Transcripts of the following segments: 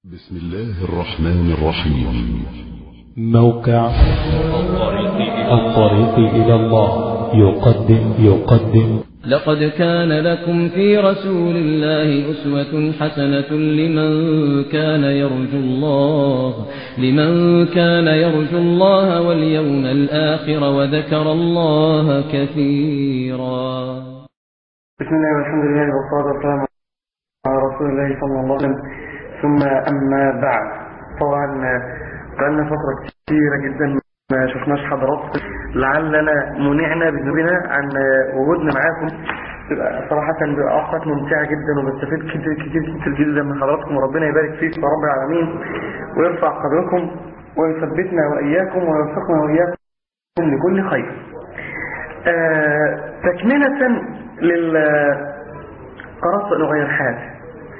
بسم الله الرحمن الرحيم موقع الطريق إلى الله يقدم يقدم لقد كان لكم في رسول الله أسوة حسنة لمن كان يرجو الله لمن كان يرجو الله واليوم الآخر وذكر الله كثيرا بسم الله والحمد لله والصلاة والسلام على رسول الله صلى الله عليه وسلم ثم أما بعد طبعا بقالنا فترة كثيرة جدا ما شفناش حضراتكم لعلنا منعنا بذنوبنا عن وجودنا معاكم تبقى صراحة بيبقى أوقات ممتعة جدا وبستفيد كتير كتير كتير جدا من حضراتكم وربنا يبارك فيكم يا رب العالمين ويرفع قدركم ويثبتنا وإياكم ويوفقنا وإياكم لكل خير. آه تكملة لل قررت أن أغير حالي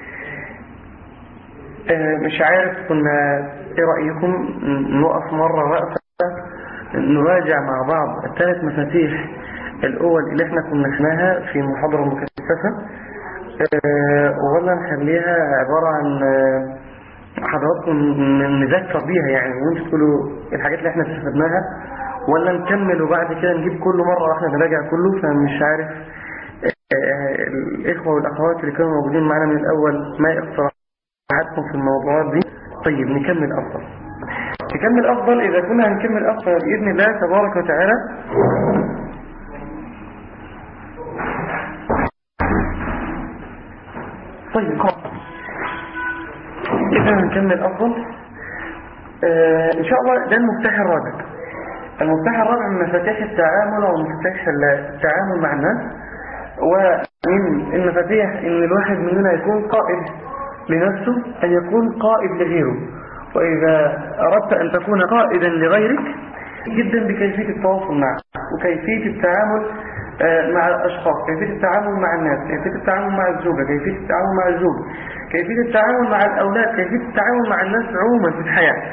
آه مش عارف كنا ايه رأيكم نوقف مرة وقفة نراجع مع بعض الثلاث مفاتيح الأول اللي احنا كنا خناها في محاضرة مكثفة آه ولا نخليها عبارة عن آه حضراتكم نذكر بيها يعني وانتوا تقولوا الحاجات اللي احنا استفدناها ولا نكمل وبعد كده نجيب كل مرة واحنا نراجع كله فمش عارف الإخوة والأخوات اللي كانوا موجودين معنا من الأول ما اقتراحاتكم في الموضوعات دي طيب نكمل أفضل نكمل أفضل إذا كنا هنكمل أفضل بإذن الله تبارك وتعالى طيب إذا هنكمل أفضل آه إن شاء الله ده المفتاح الرابع المفتاح الرابع من مفاتيح التعامل أو مفتاح التعامل مع الناس ومن المفاتيح ان الواحد مننا يكون قائد لنفسه ان يكون قائد لغيره واذا اردت ان تكون قائدا لغيرك جدا بكيفية التواصل معه وكيفية التعامل مع الاشخاص كيفية التعامل مع الناس كيفية التعامل مع الزوجة كيفية التعامل مع الزوج كيفية التعامل مع الاولاد كيفية التعامل مع الناس عموما في الحياة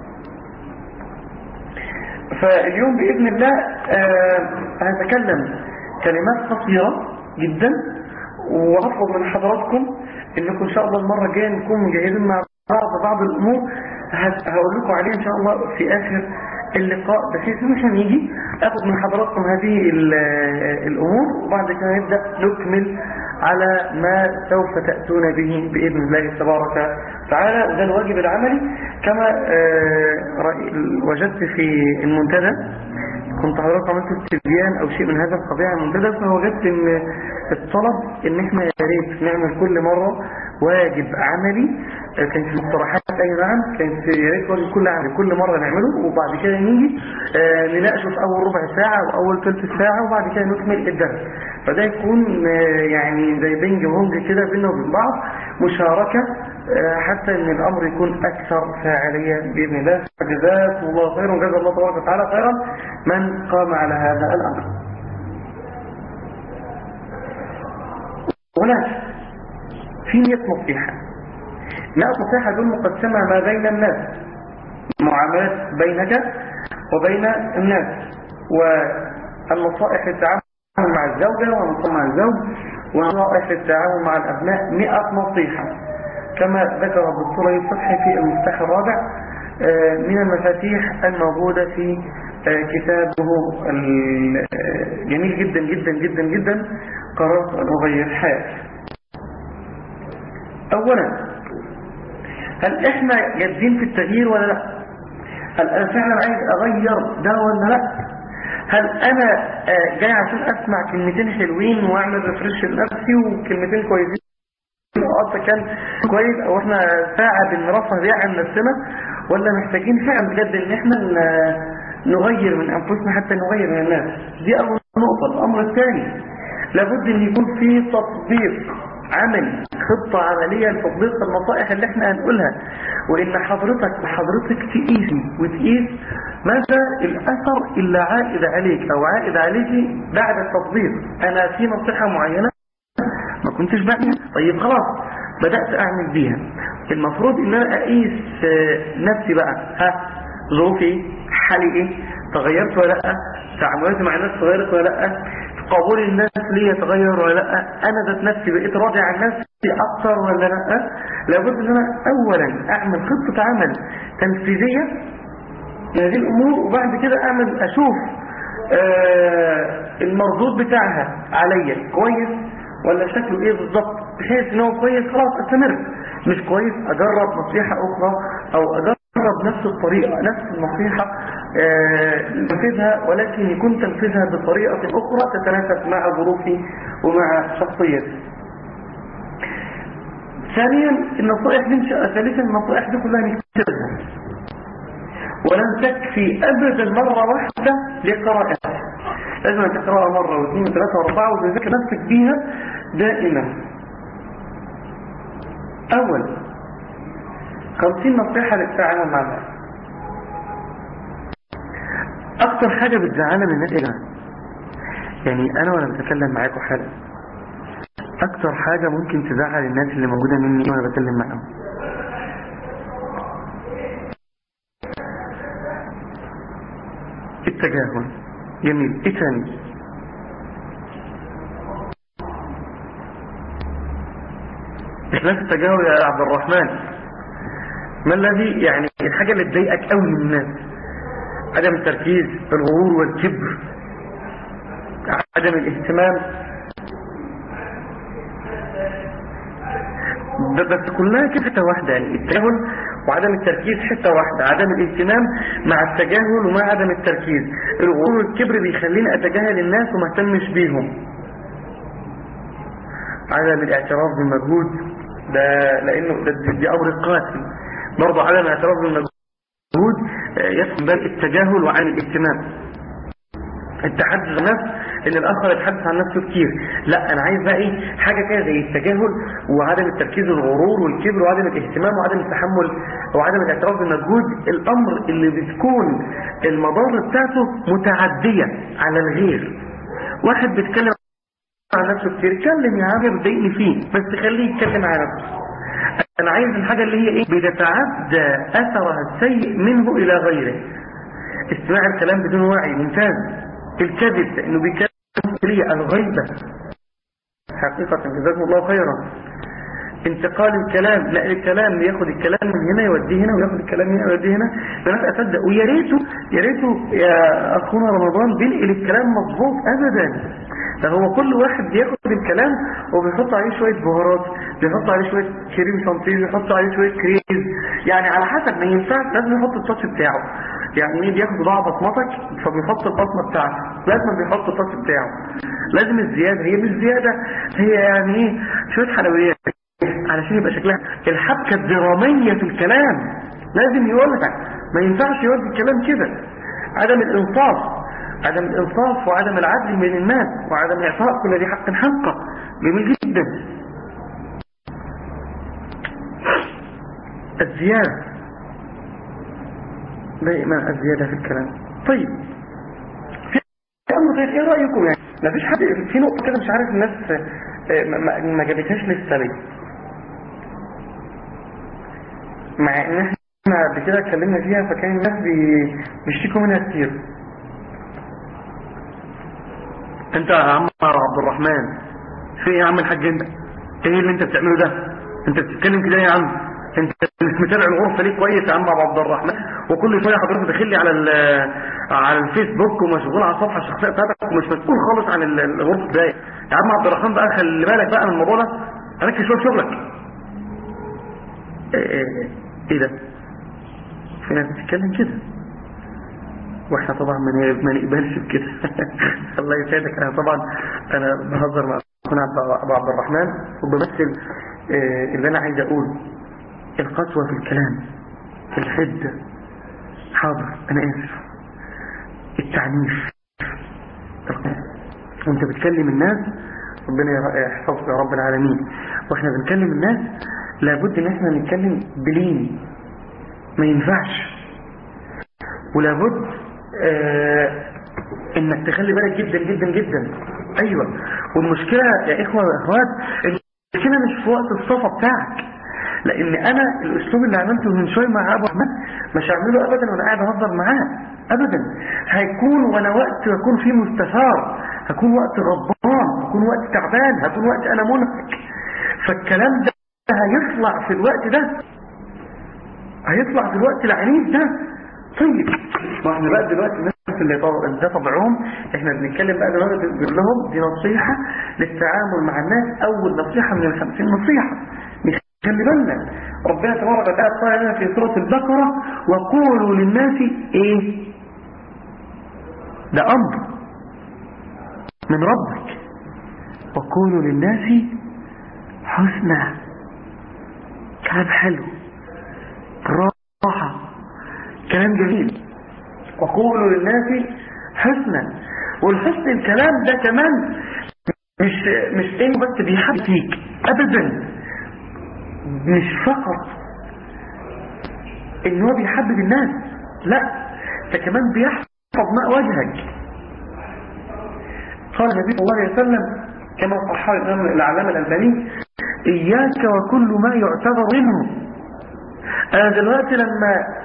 فاليوم بإذن الله هنتكلم كلمات قصيرة جدا وأطلب من حضراتكم انكم ان شاء الله المرة الجاية نكون مجهزين مع بعض بعض الامور هقول لكم عليها ان شاء الله في اخر اللقاء بحيث ان احنا نيجي اخذ من حضراتكم هذه الامور وبعد كده نبدأ نكمل على ما سوف تأتون به بإذن الله تبارك وتعالى وده الواجب العملي كما وجدت في المنتدى كنت حضرتك عملت استبيان او شيء من هذا القبيل المنتدى فوجدت ان الطلب ان احنا يا ريت نعمل كل مرة واجب عملي كان في مقترحات اي نعم كان في يا ريت واجب كل عملي كل مرة نعمله وبعد كده نيجي آه نناقشه في اول ربع ساعة واول ثلث ساعة وبعد كده نكمل الدرس فده يكون آه يعني زي بينج بونج كده بيننا وبين بعض مشاركة حتى ان الامر يكون اكثر فاعلية باذن الله فجزاكم الله خيرا وجزا الله تبارك وتعالى خيرا من قام على هذا الامر هناك في 100 نصيحة 100 نصيحة دول مقسمة ما بين الناس معاملات بينك وبين الناس والنصائح التعامل مع الزوجة والنصائح مع الزوج ونصائح التعامل مع الأبناء 100 نصيحة كما ذكر الدكتور يفتحي في المفتاح الرابع من المفاتيح الموجودة في كتابه الجميل جدا جدا جدا جدا قررت أن أغير حياتي أولا هل إحنا جادين في التغيير ولا لا هل أنا فعلا عايز أغير ده ولا لا هل أنا جاي عشان أسمع كلمتين حلوين وأعمل ريفرش لنفسي وكلمتين كويسين وقت كان كويس او احنا ساعة بنرفه بيها عن نفسنا ولا محتاجين فعلا بجد ان احنا نغير من انفسنا حتى نغير من الناس دي اول نقطة الامر الثاني لابد ان يكون في تطبيق عملي خطة عملية لتطبيق النصائح اللي احنا هنقولها وان حضرتك وحضرتك تقيسي وتقيس ماذا الاثر اللي عائد عليك او عائد عليك بعد التطبيق انا في نصيحة معينة ما كنتش بعمل طيب خلاص بدأت اعمل بيها المفروض ان انا اقيس نفسي بقى ها ظروفي حالي ايه تغيرت ولا لا تعاملاتي مع الناس تغيرت ولا لا قبول الناس ليه يتغير ولا لا انا ذات نفسي بقيت راضي عن نفسي اكتر ولا لا لابد ان انا اولا اعمل خطة عمل تنفيذية لهذه الامور وبعد كده اعمل اشوف آه المردود بتاعها عليا كويس ولا شكله ايه بالظبط بحيث ان هو كويس خلاص استمر مش كويس اجرب نصيحة اخرى او اجرب نفس الطريقة نفس النصيحة نفذها ولكن يكون تنفيذها بطريقة أخرى تتناسب مع ظروفي ومع شخصيتي ثانيا النصائح دي ثالثا النصائح دي كلها نكتبها ولن تكفي أبدا مرة واحدة لقراءتها لازم أن تقرأها مرة واثنين وثلاثة واربعة وتذكر نفسك بيها دائما أول خمسين نصيحة للتعامل مع الناس اكتر حاجة بتزعلنا من الناس ايه يا جماعه يعني انا وانا بتكلم معاكم حالا اكتر حاجة ممكن تزعل الناس اللي موجودة مني وانا بتكلم معاهم التجاهل جميل ايه تاني اخلاص التجاهل يا عبد الرحمن ما الذي يعني الحاجة اللي تضايقك قوي من الناس عدم التركيز الغرور والكبر عدم الاهتمام بس كلها كده حته واحدة يعني التجاهل وعدم التركيز حتة واحدة عدم الاهتمام مع التجاهل ومع عدم التركيز الغرور والكبر بيخليني اتجاهل الناس وما اهتمش بيهم عدم الاعتراف بالمجهود ده لانه ده دي امر قاسي برضه عدم الاعتراف بالمجهود مجهود يفهم بال التجاهل وعن الاهتمام التحدث عن النفس ان الاخر يتحدث عن نفسه كتير لا انا عايز بقى ايه حاجه كده زي التجاهل وعدم التركيز والغرور والكبر وعدم الاهتمام وعدم التحمل وعدم الاعتراف بالمجهود الامر اللي بتكون المضار بتاعته متعديه على الغير واحد بيتكلم عن نفسه كتير اتكلم يا عم بتضايقني فيه بس خليه يتكلم عن نفسه انا عايز الحاجة اللي هي ايه بتتعدى اثرها السيء منه الى غيره استماع الكلام بدون وعي ممتاز الكذب انه بيتكلم لي الغيبة حقيقة جزاكم الله خيرا انتقال الكلام نقل الكلام ياخد الكلام من هنا يوديه هنا وياخد الكلام من هنا يوديه هنا فانا اصدق ويا ريته يا ريته يا اخونا رمضان بينقل الكلام مظبوط ابدا ده هو كل واحد بياخد الكلام وبيحط عليه شوية بهارات بيحط عليه شوية كريم شانتيه بيحط عليه شوية كريز يعني على حسب ما ينفعش لازم يحط التاتش بتاعه يعني ايه بياخد ضاع بصمتك فبيحط البصمة بتاعته لازم بيحط التاتش بتاعه لازم الزيادة هي مش زيادة هي يعني ايه شوية حلويات علشان يبقى شكلها الحبكة الدرامية في الكلام لازم يقولها ما ينفعش يودي الكلام كده عدم الانصاف عدم الانصاف وعدم العدل بين الناس وعدم اعطاء كل ذي حق حقه جميل جدا الزيادة دائما الزيادة في الكلام طيب في امر غير ايه رأيكم يعني ما فيش حد في نقطة كده مش عارف الناس ما, ما جابتهاش لسه ليه مع ان احنا قبل كده اتكلمنا فيها فكان الناس بيشتكوا منها كتير انت يا عم عبد الرحمن في ايه يا عم الحاج انت ايه اللي انت بتعمله ده انت بتتكلم كده يا عم انت مش متابع الغرفه ليه كويس يا عم ابو عبد الرحمن وكل شويه حضرتك داخل لي على على الفيسبوك ومشغول على الصفحه الشخصيه بتاعتك ومش مسؤول خالص عن الغرفه ده يا عم عبد الرحمن بقى خلي بالك بقى من الموضوع ده ركز شويه في شغلك ايه, ايه, ايه ده في ناس بتتكلم كده واحنا طبعا ما نقبلش بكده الله يسعدك انا طبعا انا بهزر مع اخونا ابو عبد الرحمن وبمثل اه اللي انا عايز اقوله القسوة في الكلام الحدة حاضر انا اسف التعنيف وانت بتكلم الناس ربنا يحفظك يا رب العالمين واحنا بنكلم الناس لابد ان احنا نتكلم بلين ما ينفعش ولابد آه انك تخلي بالك جدا جدا جدا ايوه والمشكلة يا اخوة واخوات المشكلة مش في وقت الصفة بتاعك لان انا الاسلوب اللي عملته من شوية مع ابو احمد مش هعمله ابدا وانا قاعد اهزر معاه ابدا هيكون وانا وقت يكون فيه مستثار هكون وقت غضبان هكون وقت تعبان هكون وقت انا منهك فالكلام ده هيطلع في الوقت ده هيطلع في الوقت العنيف ده طيب ما احنا بقى دلوقتي الناس اللي طب- ده طبعهم احنا بنتكلم بقى دلوقتي بنقول لهم دي نصيحة للتعامل مع الناس اول نصيحة من الخمسين نصيحة مش خلي بالنا ربنا تبارك وتعالى قال لنا في سورة البقرة وقولوا للناس ايه ده امر من ربك وقولوا للناس حسنى كلام حلو راحة كلام جميل وقولوا للناس حسنا والحسن الكلام ده كمان مش مش انه بس بيحب فيك ابدا مش فقط ان هو بيحبب الناس لا ده كمان بيحفظ ماء وجهك قال النبي صلى الله عليه وسلم كما صححه الامام العلامه الالباني اياك وكل ما يعتبر منه انا دلوقتي لما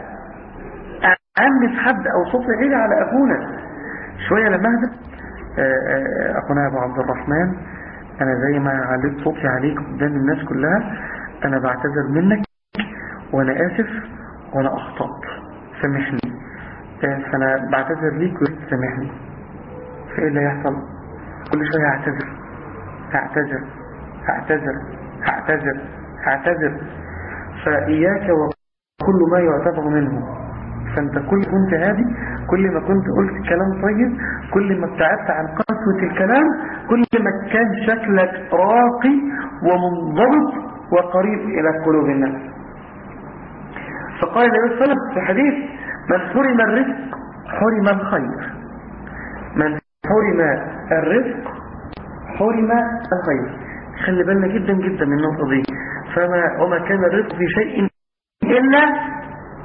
أعنف حد أو صوت عيلي على أخونا شوية لما أهدى آه، آه، أخونا أبو عبد الرحمن أنا زي ما عليت صوتي عليك قدام الناس كلها أنا بعتذر منك وأنا آسف وأنا أخطأت سامحني آه، فأنا بعتذر ليك وسامحني فإيه اللي هيحصل كل شوية هعتذر هعتذر هعتذر هعتذر هعتذر فإياك وكل ما يعتبر منه فانت كل كنت هادي كل ما كنت قلت كلام طيب كل ما ابتعدت عن قسوة الكلام كل ما كان شكلك راقي ومنضبط وقريب إلى قلوب الناس فقال النبي صلى الله عليه وسلم في حديث من حرم الرزق حرم الخير من حرم الرزق حرم الخير خلي بالنا جدا جدا من النقطة دي فما وما كان الرزق في شيء إلا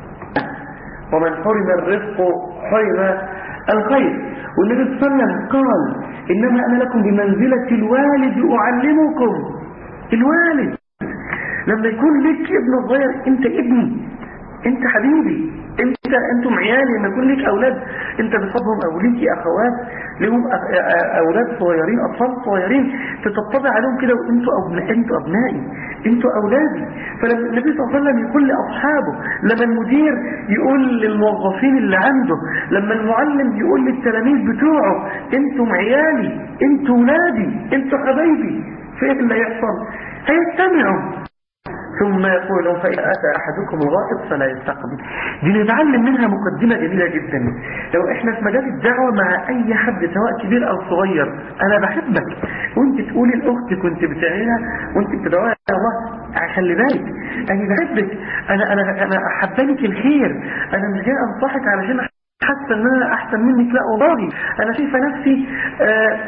ومن حرم الرزق حرم الخير والنبي صلى الله عليه وسلم قال إنما أنا لكم بمنزلة الوالد أعلمكم الوالد لما يكون لك ابن صغير انت ابني انت حبيبي انت انتم عيالي لما يكون لك اولاد انت بصبهم او ليكي اخوات لهم أخ- أ- اولاد صغيرين اطفال صغيرين تطبطبي عليهم كده وانتوا أبناء انتوا ابنائي انتوا اولادي فلما النبي صلى الله عليه وسلم يقول لاصحابه لما المدير يقول للموظفين اللي عنده لما المعلم يقول للتلاميذ بتوعه انتم عيالي انتوا ولادي انتوا حبايبي فايه اللي هيحصل هيجتمعوا ثم يقول لهم فإذا أتى أحدكم الغائط فلا يستقبل دي نتعلم منها مقدمة جميلة جدا لو إحنا في مجال الدعوة مع أي حد سواء كبير أو صغير أنا بحبك وانت تقولي الأخت كنت بتعينها وانت بتدعوها يا الله خلي بالك أنا بحبك أنا أنا أنا أحبنك الخير أنا مش جاي أنصحك علشان حاسة إن أنا أحسن منك لا والله أنا شايفة نفسي آه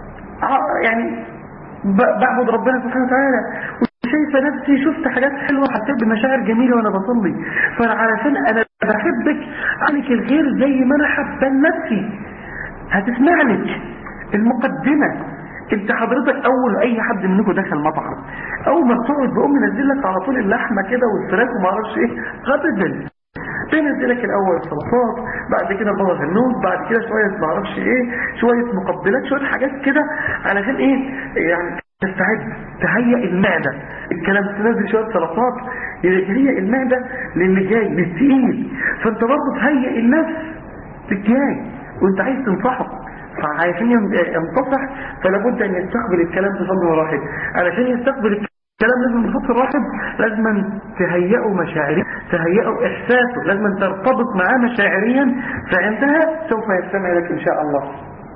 ع- يعني ب- بعبد ربنا سبحانه وتعالى شايفه نفسي شفت حاجات حلوه حسيت بمشاعر جميله وانا بصلي فانا علشان انا بحبك عنك الغير زي ما انا حبان نفسي هتسمع لك المقدمه انت حضرتك اول اي حد منكم دخل مطعم اول ما بتقعد بقوم منزل لك على طول اللحمه كده والفراخ وما اعرفش ايه ابدا بينزلك الاول السلطات بعد كده بابا غنوج بعد كده شويه ما اعرفش ايه شويه مقبلات شويه حاجات كده علشان ايه يعني تستعد تهيئ المعدة الكلام تنزل شوية سلطات يهيئ المعدة للي جاي للتقيل فانت برضه تهيئ النفس للجاي وانت عايز تنصحه فعايزين ينتصح فلا بد ان يستقبل الكلام بصدر رحب علشان يستقبل الكلام لازم بصدر رحب لازم تهيئه مشاعريا تهيئه احساسه لازم ترتبط معاه مشاعريا فعندها سوف يستمع لك ان شاء الله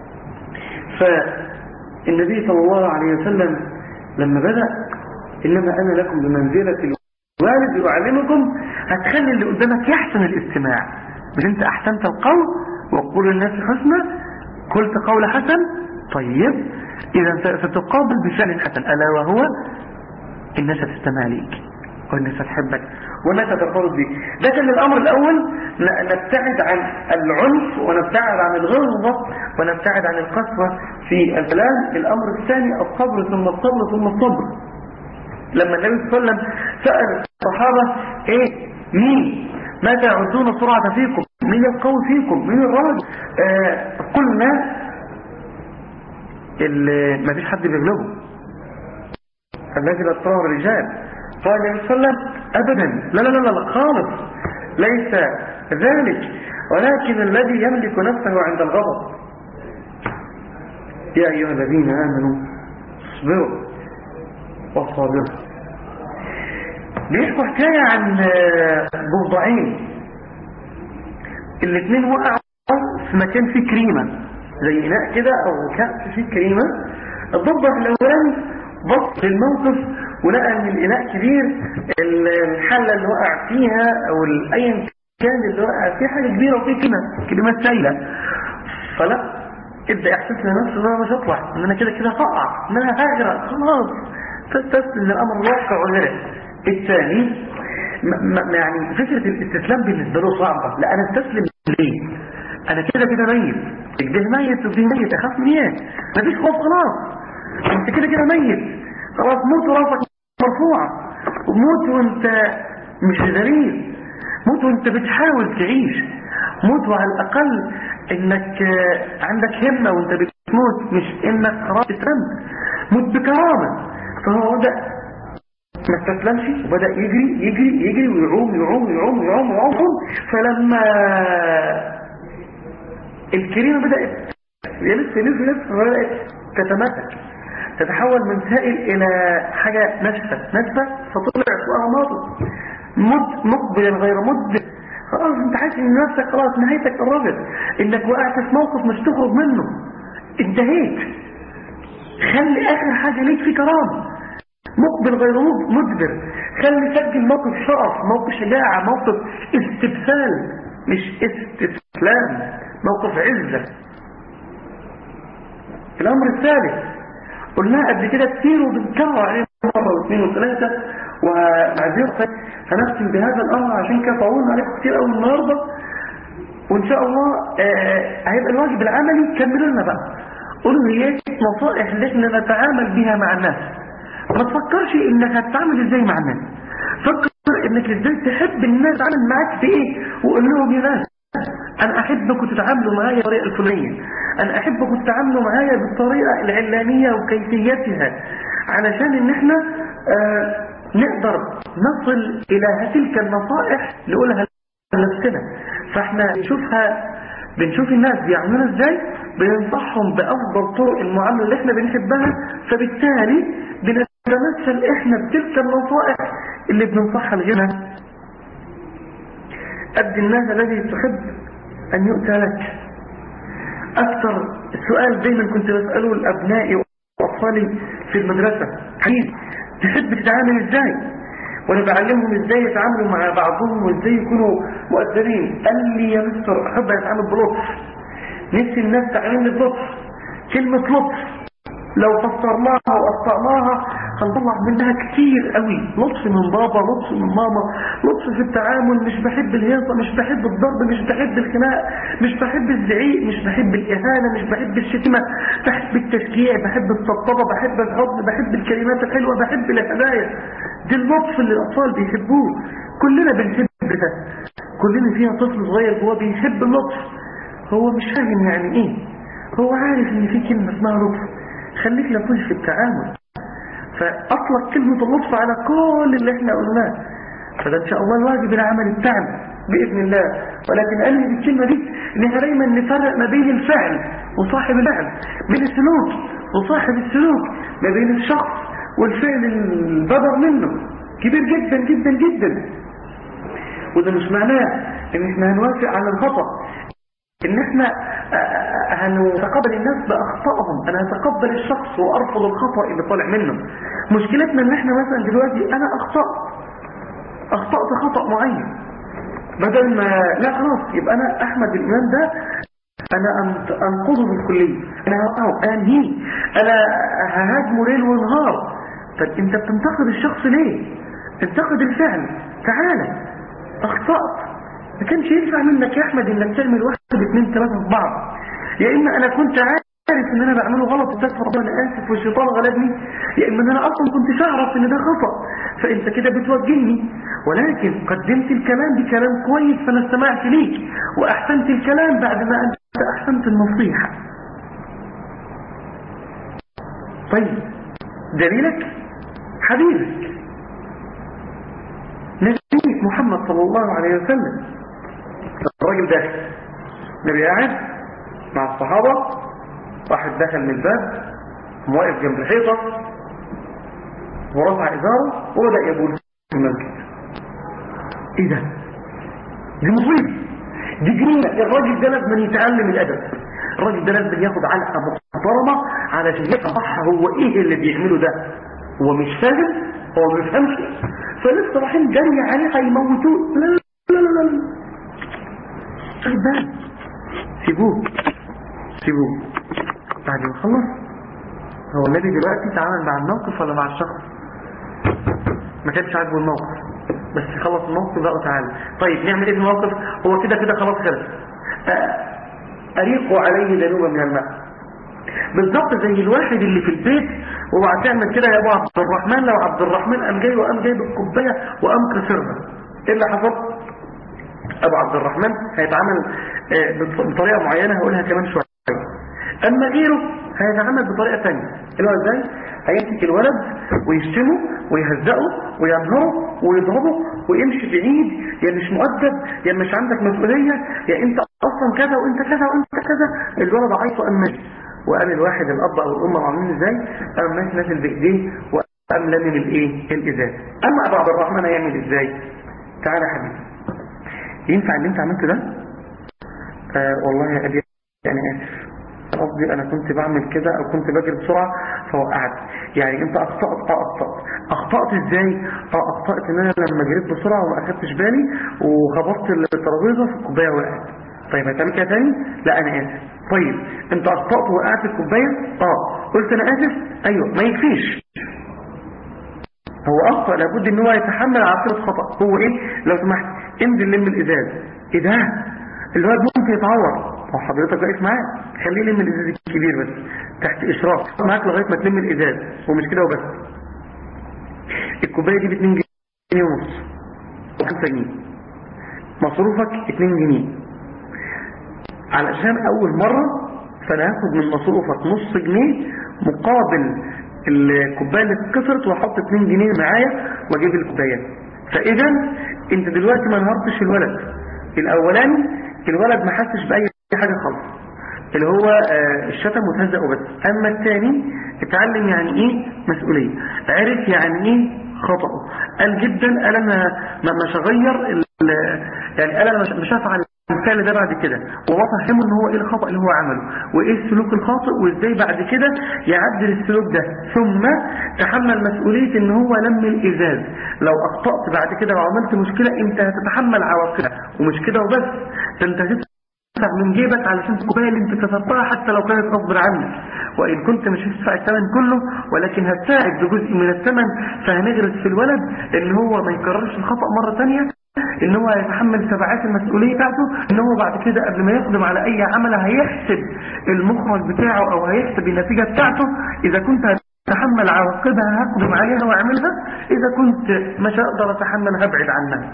فالنبي صلى الله عليه وسلم لما بدأ إنما أنا لكم بمنزلة الوالد يعلمكم هتخلي اللي قدامك يحسن الاستماع مش انت أحسنت القول وقول الناس حسنى قلت قول حسن طيب إذا ستقابل بفعل حسن ألا وهو الناس هتستمع ليك والناس هتحبك والناس هترتبط بيك ده كان الأمر الأول ن- نبتعد عن العنف ونبتعد عن الغلظة ونبتعد عن القسوة في الكلام الأمر الثاني الصبر ثم الصبر ثم الصبر لما النبي صلى الله عليه وسلم سأل الصحابة ايه مين ماذا يعدون السرعة فيكم مين القوي فيكم مين الراجل آه قلنا اللي ما فيش حد بيغلبه الذي لا تراه الرجال قال النبي صلى الله عليه وسلم ابدا لا لا لا لا خالص ليس ذلك ولكن الذي يملك نفسه عند الغضب يا ايها الذين امنوا اصبروا وصابروا بيحكوا حكايه عن ضفدعين الاثنين وقعوا في مكان فيه كريمه زي اناء كده او كأس فيه كريمه الضفدع الاولاني بص للموقف ولقى ان الاناء كبير الحله اللي وقع فيها او ايا كان اللي وقع فيه حاجه كبيره وفيه كلمه كلمات سايله فلا ابدا يحسس لنفسه ان انا مش هطلع ان انا كده كده هقع ان انا هغرق خلاص تستسلم للامر الواقع وغيره الثاني يعني فكره الاستسلام بالنسبه له صعبه لا انا استسلم ليه انا كده كده ميت الجه ميت وفي ميت اخاف من ايه مفيش خوف خلاص انت كده كده ميت خلاص موت وراسك مرفوعة وموت وانت مش ذليل موت وانت بتحاول تعيش موت وعلى الاقل انك عندك همة وانت بتموت مش انك خلاص تترمى موت بكرامة فهو بدأ ما استسلمش وبدأ يجري يجري يجري ويعوم يعوم يعوم يعوم يعوم فلما الكريمة بدأت يلف يلف يلف فبدأت تتمسك تتحول من سائل إلى حاجة ناشفة ناشفة فطلع فوقها ماضي مد مقبل غير مد خلاص انت حاسس ان نفسك خلاص نهايتك قربت انك وقعت في موقف مش تخرج منه انتهيت خلي اخر حاجة ليك في كرامة مقبل غير مدبر خلي سجل موقف شرف موقف شجاعة موقف استبسال مش استسلام موقف عزة الامر الثالث قلناها قبل كده كتير وبنكرر عليه مرة واثنين وثلاثة ومعذرة هنختم بهذا الأمر عشان كده طولنا عليه كتير أول النهاردة وإن شاء الله آه هيبقى الواجب العملي كملوا لنا بقى قولوا هي نصائح اللي احنا نتعامل بها مع الناس ما تفكرش انك هتتعامل ازاي مع الناس فكر انك ازاي تحب الناس تعمل معاك في ايه وقول لهم يا ناس انا احبكم تتعاملوا معايا بالطريقه الفلانيه انا احبكم تتعاملوا معايا بالطريقه العلانيه وكيفيتها علشان ان احنا آه نقدر نصل الى تلك النصائح نقولها لنفسنا فاحنا بنشوفها بنشوف الناس بيعملوا ازاي بننصحهم بافضل طرق المعامله اللي احنا بنحبها فبالتالي بنتمثل احنا بتلك النصائح اللي بننصحها لغيرنا أد الناس الذي تحب أن يؤتى لك أكثر سؤال دايما كنت بسأله لأبنائي وأطفالي في المدرسة حبيب تحب تتعامل إزاي وأنا بعلمهم إزاي يتعاملوا مع بعضهم وإزاي يكونوا مؤثرين قال لي يا مستر أحب أتعامل بلطف نفسي الناس تعاملني بلطف كلمة لطف لو فسرناها وقطعناها هنطلع منها كتير قوي لطف من بابا لطف من ماما لطف في التعامل مش بحب الهيصة مش بحب الضرب مش بحب الخناق مش بحب الزعيق مش بحب الإهانة مش بحب الشتيمة بحب التشجيع بحب الطبطبة بحب الحضن بحب الكلمات الحلوة بحب الهدايا دي اللطف اللي الأطفال بيحبوه كلنا بنحب ده كلنا فيها طفل صغير جواه بيحب اللطف هو مش فاهم يعني ايه هو عارف ان في كلمة اسمها لطف خليك لطيف في التعامل فأطلق كلمة اللطف على كل اللي احنا قلناه فده ان شاء الله الواجب العمل بتاعنا بإذن الله ولكن أنهي بالكلمة دي ان احنا دايما نفرق ما بين الفعل وصاحب الفعل بين السلوك وصاحب السلوك ما بين الشخص والفعل البدر منه كبير جدا جدا جدا وده مش معناه ان احنا هنوافق على الخطأ ان احنا هنتقبل الناس باخطائهم انا هتقبل الشخص وارفض الخطأ اللي طالع منه مشكلتنا ان احنا مثلا دلوقتي انا اخطأت اخطأت خطأ معين بدل ما لا خلاص يبقى انا احمد الامام ده انا انقذه بالكلية انا هوقعه انهيه انا ههاجمه ليل ونهار طب انت بتنتقد الشخص ليه انتقد الفعل تعالى اخطأت ما كانش ينفع منك يا احمد انك تعمل واحد اثنين ثلاثة في بعض يا اما انا كنت عارف ان انا بعمله غلط وتكفر ربنا انا اسف والشيطان غلبني يا اما انا اصلا كنت اعرف ان ده خطأ فانت كده بتوجهني ولكن قدمت الكلام بكلام كويس فانا استمعت ليك واحسنت الكلام بعد ما انت احسنت النصيحة طيب دليلك حبيبك نبيك محمد صلى الله عليه وسلم الراجل داخل النبي قاعد مع الصحابة واحد دخل من الباب واقف جنب الحيطة ورفع إزاره وبدأ يقول في المسجد ايه ده دي مصيبة دي جريمة الراجل ده لازم يتعلم الأدب الراجل ده لازم ياخد علقة محترمة علشان يفهم صح هو ايه اللي بيعمله ده هو مش فاهم هو ما بيفهمش فلسه رايحين جري عليه هيموتوه لا لا لا لا خد بالك سيبوه سيبوه بعد ما خلص هو النبي دلوقتي تعامل مع الموقف ولا مع الشخص ما كانش عاجبه الموقف بس خلص الموقف بقى وتعالى طيب نعمل ايه في الموقف هو كده كده خلاص خلص أريقوا عليه ذنوبا من الماء بالظبط زي الواحد اللي في البيت وبعد تعمل كده يا ابو عبد الرحمن لو عبد الرحمن قام جاي وقام جايب الكوبايه وقام كسرها ايه اللي حصل ابو عبد الرحمن هيتعامل بطريقه معينه هقولها كمان شويه اما غيره هيتعامل بطريقه ثانيه اللي هو ازاي هيمسك الولد ويشتمه ويهزقه وينهره ويضربه ويمشي بعيد يا مش مؤدب يا مش عندك مسؤوليه يا انت اصلا كذا وانت كذا وانت كذا الولد عيط وقام ماشي وقام الواحد الاب او الام عاملين ازاي قام ماشي نازل بايديه وقام لامم الايه الازاز اما ابو عبد الرحمن هيعمل ازاي تعالى يا حبيبي ينفع اللي انت عملته ده آه والله يا ابي انا اسف قصدي انا كنت بعمل كده او كنت بجري بسرعه فوقعت يعني انت اخطات اه اخطات اخطات ازاي اه اخطات ان انا لما جريت بسرعه وما اخدتش بالي وخبطت الترابيزه في الكوبايه وقعت طيب هتعمل كده تاني لا انا اسف طيب انت اخطات ووقعت الكوبايه اه قلت انا اسف ايوه ما يكفيش هو اخطا لابد ان هو يتحمل عقيده خطا هو ايه لو سمحت انزل لم الازاز ايه ده الواد ممكن يتعور هو حضرتك واقف معاه خليه يلم الازاز الكبير بس تحت اشراف معاك لغايه ما تلم الازاز ومش كده وبس الكوبايه دي ب 2 جنيه ونص و5 جنيه مصروفك 2 جنيه علشان اول مره فانا هاخد من مصروفك نص جنيه مقابل الكوبايه اللي اتكسرت واحط 2 جنيه معايا واجيب الكوبايه فاذا انت دلوقتي ما نهرتش الولد الاولاني الولد ما حسش باي حاجه خالص اللي هو آه الشتم وتهزق وبس اما الثاني اتعلم يعني ايه مسؤوليه عرف يعني ايه خطأه قال جدا قال انا مش هغير يعني قال انا مش هفعل الفعل ده بعد كده ووضحهم ان هو ايه الخطأ اللي هو عمله وايه السلوك الخاطئ وازاي بعد كده يعدل السلوك ده ثم تحمل مسؤولية ان هو لم الازاز لو اخطأت بعد كده وعملت مشكلة انت هتتحمل عواقبها ومش كده وبس ده انت هتدفع من جيبك علشان الكوبايه اللي انت كسرتها حتى لو كانت غصب عنك وان كنت مش هتدفع الثمن كله ولكن هتساعد بجزء من الثمن فهنغرس في الولد ان هو ما يكررش الخطأ مرة ثانيه ان هو يتحمل تبعات المسؤولية بتاعته ان هو بعد كده قبل ما يقدم على اي عمل هيحسب المخرج بتاعه او هيحسب النتيجة بتاعته اذا كنت هتحمل عواقبها هقدم عليها واعملها اذا كنت مش هقدر اتحمل هبعد عنها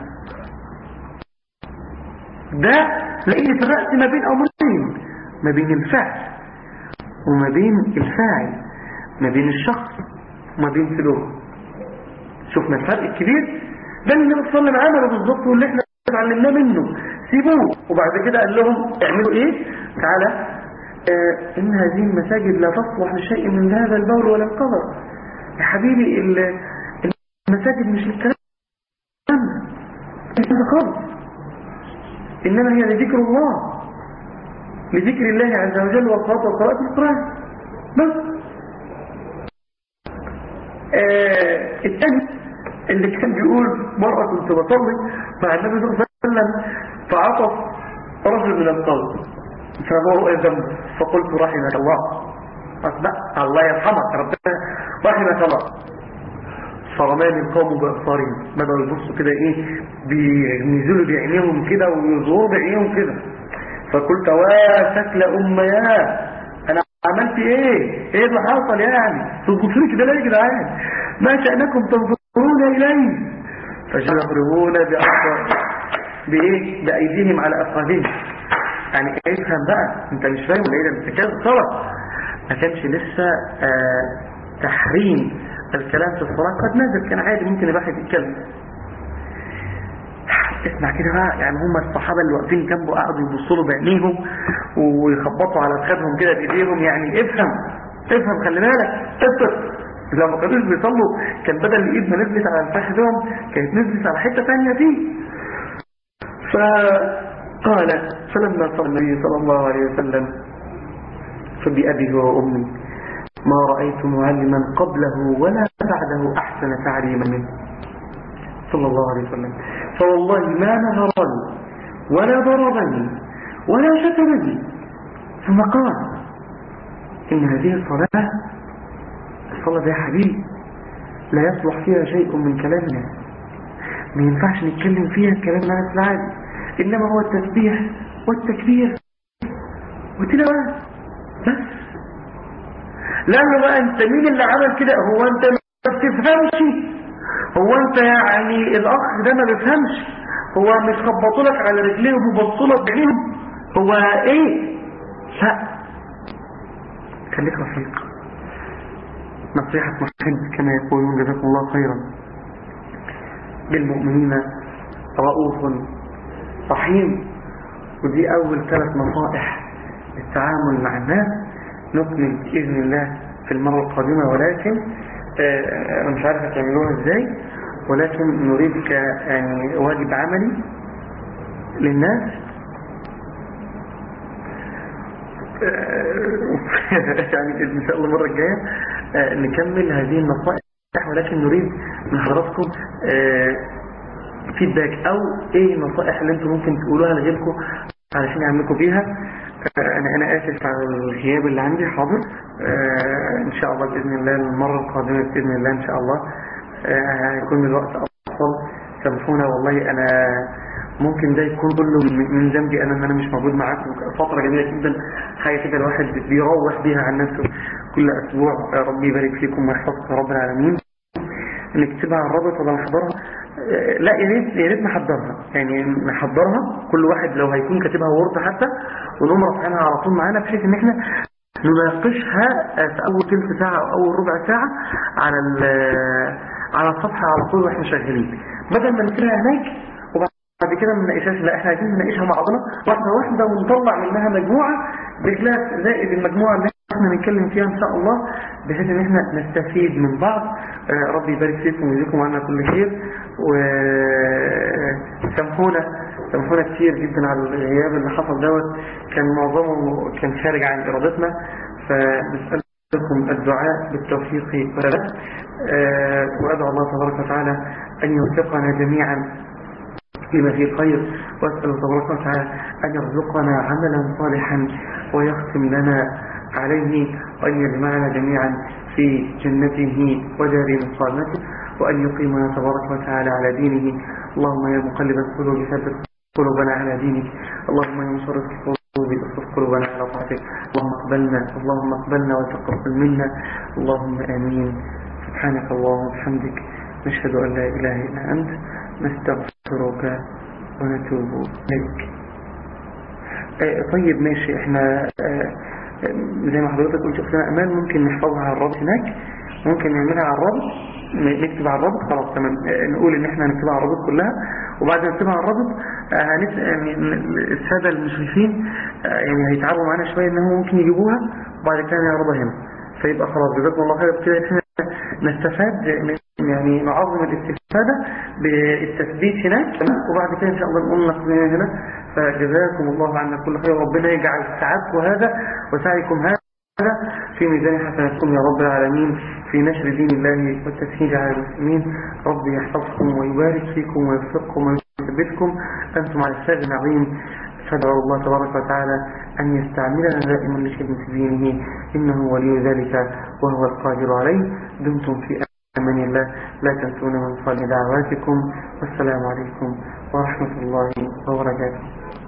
ده لان فرقت ما بين امرين ما بين الفعل وما بين الفاعل ما بين الشخص وما بين سلوكه شفنا الفرق الكبير ده اللي النبي صلى الله عليه وسلم عمله بالظبط واللي احنا اتعلمناه منه سيبوه وبعد كده قال لهم اعملوا ايه تعالى اه ان هذه المساجد لا تصلح لشيء من هذا البول ولا القدر يا حبيبي المساجد مش الكلام ده خالص انما هي لذكر الله لذكر الله عز وجل والصلاه وقراءه القران بس اه الثاني اللي كان بيقول مرة كنت بصلي مع النبي صلى الله عليه وسلم فعطف رجل من القوم فهو ايه ذنبه فقلت رحمك الله أصبح الله يرحمك ربنا رحمك الله فرماني القوم بأبصارهم بدأوا يبصوا كده ايه بينزلوا بعينيهم كده ويظهروا بعينيهم كده فقلت واشكل اميات انا عملت ايه ايه اللي حصل يعني تبصوا كده ليه يا جدعان ما شأنكم تنظرون إليه فجعلوا يضربون بأفضل بإيه بأيديهم على أفخاذهم يعني افهم بقى انت مش فاهم ولا ايه ده انت كده صلاة ما كانش لسه آه تحريم الكلام في الصلاة قد نزل كان عادي ممكن الواحد يتكلم اسمع كده بقى يعني هم الصحابة اللي واقفين جنبه قعدوا يبصوا له بعينيهم ويخبطوا على فخذهم كده بايديهم يعني افهم افهم خلي بالك افهم لما كانوش بيصلوا كان بدل الايد ما نزلت على فخذهم كانت نزلت على حتة ثانية فيه فقال فلما صلى النبي صلى الله عليه وسلم فبأبي وأمي ما رأيت معلما قبله ولا بعده أحسن تعليما منه صلى الله عليه وسلم فوالله ما نهرني ولا ضربني ولا شتمني ثم قال إن هذه الصلاة الصلاة يا حبيبي لا يصلح فيها شيء من كلامنا ما ينفعش نتكلم فيها كلام الناس العادي إنما هو التسبيح والتكبير وتلاوات بس لأنه بقى أنت مين اللي عمل كده هو أنت ما بتفهمش هو أنت يعني الأخ ده ما بيفهمش هو مش خبطوا لك على رجليهم وبصوا لك بعينيهم هو إيه لا خليك رفيق نصيحة محب كما يقولون جزاكم الله خيرا بالمؤمنين رؤوف رحيم ودي أول ثلاث نصائح للتعامل مع الناس نكمل بإذن الله في المرة القادمة ولكن آه أنا مش عارف هتعملوها إزاي ولكن نريد ك يعني واجب عملي للناس يعني إن شاء الله المرة الجاية آه نكمل هذه النصائح ولكن نريد من حضراتكم آه فيدباك او ايه النصائح اللي انتم ممكن تقولوها لغيركم علشان يعملكم بيها آه انا انا اسف على الغياب اللي عندي حاضر ان شاء الله باذن الله المرة القادمة باذن الله ان شاء الله هيكون الوقت افضل سامحونا والله انا ممكن ده يكون كله من ذنبي انا ان انا مش موجود معاكم فترة جميلة جدا حاجة كده الواحد بيروح بيها عن نفسه كل اسبوع ربي يبارك فيكم ويحفظكم رب العالمين نكتبها على الرابط ولا نحضرها لا يا ريت يا ريت نحضرها يعني نحضرها كل واحد لو هيكون كاتبها وورد حتى ونقوم رافعينها على طول معانا بحيث ان احنا نناقشها في اول ثلث ساعة او اول ربع ساعة على على الصفحة على طول واحنا شغالين بدل ما نكتبها هناك بعد كده ما نناقشهاش لا احنا عايزين نناقشها مع بعضنا واحده واحده ونطلع منها مجموعه بخلاف زائد المجموعه اللي احنا نتكلم فيها ان شاء الله بحيث ان احنا نستفيد من بعض آه ربي يبارك فيكم ويجزيكم عنا كل خير وسامحونا سامحونا كتير جدا على الغياب اللي حصل دوت كان معظمه كان خارج عن ارادتنا فنسألكم الدعاء بالتوفيق والسداد آه وادعو الله تبارك وتعالى ان يوفقنا جميعا لما فيه خير وأسأل تبارك وتعالى أن يرزقنا عملا صالحا ويختم لنا عليه وأن يجمعنا جميعا في جنته ودار مقامته وأن يقيمنا تبارك وتعالى على دينه اللهم يا مقلب القلوب ثبت قلوبنا على دينك اللهم يا مصرف القلوب اصرف قلوبنا على طاعتك اللهم اقبلنا اللهم اقبلنا وتقبل منا اللهم آمين سبحانك اللهم وبحمدك نشهد أن لا إله إلا أنت نستغفرك ونتوب إليك آه طيب ماشي احنا آه زي ما حضرتك قلت اختنا امان ممكن نحفظها على الرابط هناك ممكن نعملها على الرابط نكتب على الرابط خلاص تمام آه نقول ان احنا هنكتبها على الرابط كلها وبعد ما نكتبها على الرابط هنس يعني الساده المشرفين يعني هيتعبوا معانا شويه ان هم ممكن يجيبوها وبعد كده نعرضها هنا فيبقى خلاص جزاكم الله خير كده احنا نستفاد يعني نعظم الاستفادة بالتثبيت هناك وبعد كده إن شاء الله نقوم نقضيها هنا فجزاكم الله عنا كل خير وربنا يجعل سعادكم هذا وسعيكم هذا في ميزان حسناتكم يا رب العالمين في نشر دين الله والتسهيل على المسلمين ربي يحفظكم ويبارك فيكم ويوفقكم ويثبتكم أنتم على الساق العظيم فادعوا الله تبارك وتعالى أن يستعملنا دائما لخدمة دينه إنه ولي ذلك وهو القادر عليه دمتم في أمان الله لا تنسونا من صالح دعواتكم والسلام عليكم ورحمة الله وبركاته